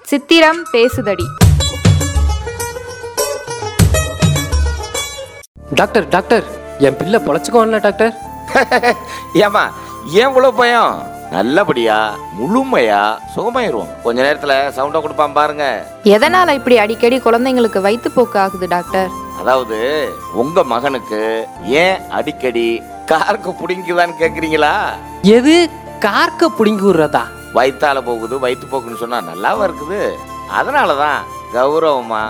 சித்திரம் பேசுதடி doctor doctor என் பிள்ளை பொழைச்சுக்கோன்ல டாக்டர் ஏமா ஏன் இவ்வளோ பயம் நல்லபடியா முழுமையா சுகமாயிருவோம் கொஞ்ச நேரத்துல சவுண்டை கொடுப்பான் பாருங்க எதனால இப்படி அடிக்கடி குழந்தைங்களுக்கு வயிற்றுப்போக்கு ஆகுது டாக்டர் அதாவது உங்க மகனுக்கு ஏன் அடிக்கடி காருக்கு புடிங்குதான்னு கேக்குறீங்களா எது கார்க்க புடுங்கி விடுறதா வயித்தால போகுது வயிற்று போக்குன்னு சொன்னா நல்லாவா இருக்குது அதனாலதான் கௌரவமா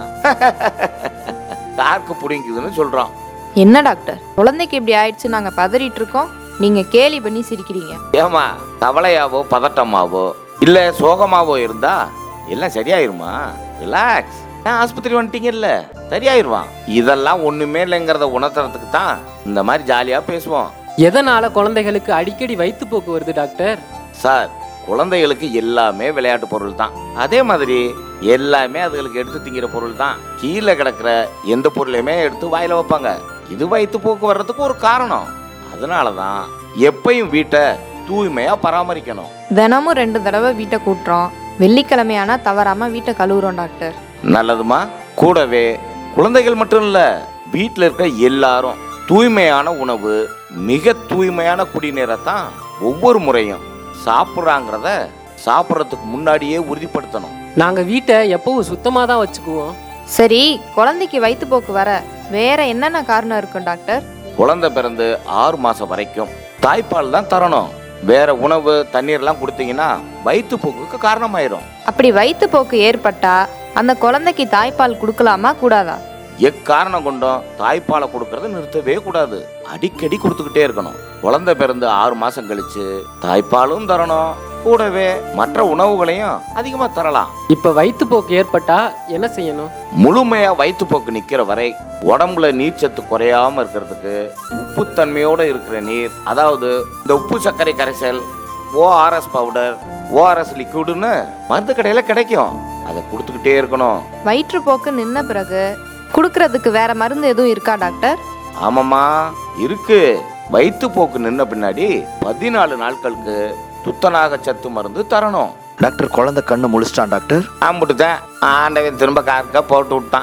காருக்கு புடிங்குதுன்னு சொல்றோம் என்ன டாக்டர் குழந்தைக்கு இப்படி ஆயிடுச்சு நாங்க பதறிட்டு இருக்கோம் நீங்க கேலி பண்ணி சிரிக்கிறீங்க ஏமா கவலையாவோ பதட்டமாவோ இல்ல சோகமாவோ இருந்தா எல்லாம் சரியாயிருமா ரிலாக்ஸ் ஆஸ்பத்திரி வந்துட்டீங்கல்ல சரியாயிருவான் இதெல்லாம் ஒண்ணுமே இல்லைங்கிறத உணர்த்துறதுக்கு தான் இந்த மாதிரி ஜாலியா பேசுவோம் எதனால குழந்தைகளுக்கு அடிக்கடி வயிற்றுப்போக்கு வருது டாக்டர் சார் குழந்தைகளுக்கு எல்லாமே விளையாட்டு பொருள் தான் அதே மாதிரி எல்லாமே அதுகளுக்கு எடுத்து திங்கிற பொருள் தான் கீழே கிடக்கிற எந்த பொருளையுமே எடுத்து வாயில வைப்பாங்க இது வயிற்று போக்கு வர்றதுக்கு ஒரு காரணம் அதனால தான் எப்பயும் வீட்டை தூய்மையா பராமரிக்கணும் தினமும் ரெண்டு தடவை வீட்டை கூட்டுறோம் வெள்ளிக்கிழமையானா தவறாம வீட்டை கழுவுறோம் டாக்டர் நல்லதுமா கூடவே குழந்தைகள் மட்டும் இல்ல வீட்டில் இருக்க எல்லாரும் தூய்மையான உணவு மிக தூய்மையான குடிநீரை தான் ஒவ்வொரு முறையும் சாப்பிட்றாங்கிறத சாப்பிட்றதுக்கு முன்னாடியே உறுதிப்படுத்தணும் நாங்க வீட்டை எப்பவும் சுத்தமா தான் வச்சுக்குவோம் சரி குழந்தைக்கு வயிற்றுப்போக்கு வர வேற என்னென்ன காரணம் இருக்கும் டாக்டர் குழந்தை பிறந்து ஆறு மாசம் வரைக்கும் தாய்ப்பால் தான் தரணும் வேற உணவு தண்ணீர்லாம் கொடுத்தீங்கன்னா வயிற்றுப்போக்குக்கு காரணமாயிரும் அப்படி வயிற்றுப்போக்கு ஏற்பட்டா அந்த குழந்தைக்கு தாய்ப்பால் கொடுக்கலாமா கூடாதா எக்காரணம் கொண்டும் தாய்ப்பாலை கொடுக்கறத நிறுத்தவே கூடாது அடிக்கடி கொடுத்துக்கிட்டே இருக்கணும் குழந்தை பிறந்து ஆறு மாசம் கழிச்சு தாய்ப்பாலும் தரணும் கூடவே மற்ற உணவுகளையும் அதிகமா தரலாம் இப்ப வயிற்றுப்போக்கு ஏற்பட்டா என்ன செய்யணும் முழுமையா வயிற்றுப்போக்கு நிக்கிற வரை உடம்புல நீர்ச்சத்து குறையாம இருக்கிறதுக்கு உப்புத்தன்மையோட இருக்கிற நீர் அதாவது இந்த உப்பு சர்க்கரை கரைசல் ஓஆர்எஸ் பவுடர் ஓஆர்எஸ் லிக்விடுன்னு மருந்து கடையில கிடைக்கும் அதை கொடுத்துக்கிட்டே இருக்கணும் வயிற்றுப்போக்கு நின்ன பிறகு கொடுக்கறதுக்கு வேற மருந்து எதுவும் இருக்கா டாக்டர் ஆமாம்மா இருக்கு வயிற்றுப்போக்கு நின்ன பின்னாடி பதினாலு நாட்களுக்கு துத்தநாக சத்து மருந்து தரணும் டாக்டர் குழந்தை கண்ணு முழிச்சிட்டான் டாக்டர் ஆம்பிட்டுதான் ஆண்டவன் திரும்ப கார்க்க போட்டு விட்டான்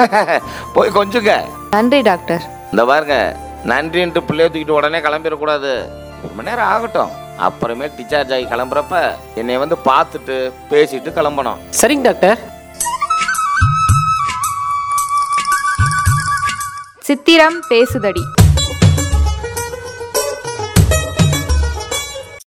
போய் கொஞ்சுங்க நன்றி டாக்டர் இந்த பாருங்க நன்றின்ட்டு பிள்ளைய தூக்கிட்டு உடனே கிளம்பிடக்கூடாது ஒரு மணி நேரம் ஆகட்டும் அப்புறமே டிஸ்சார்ஜ் ஆகி கிளம்புறப்ப என்னை வந்து பார்த்துட்டு பேசிட்டு கிளம்பணும் சரிங்க டாக்டர் சித்திரம் பேசுதடி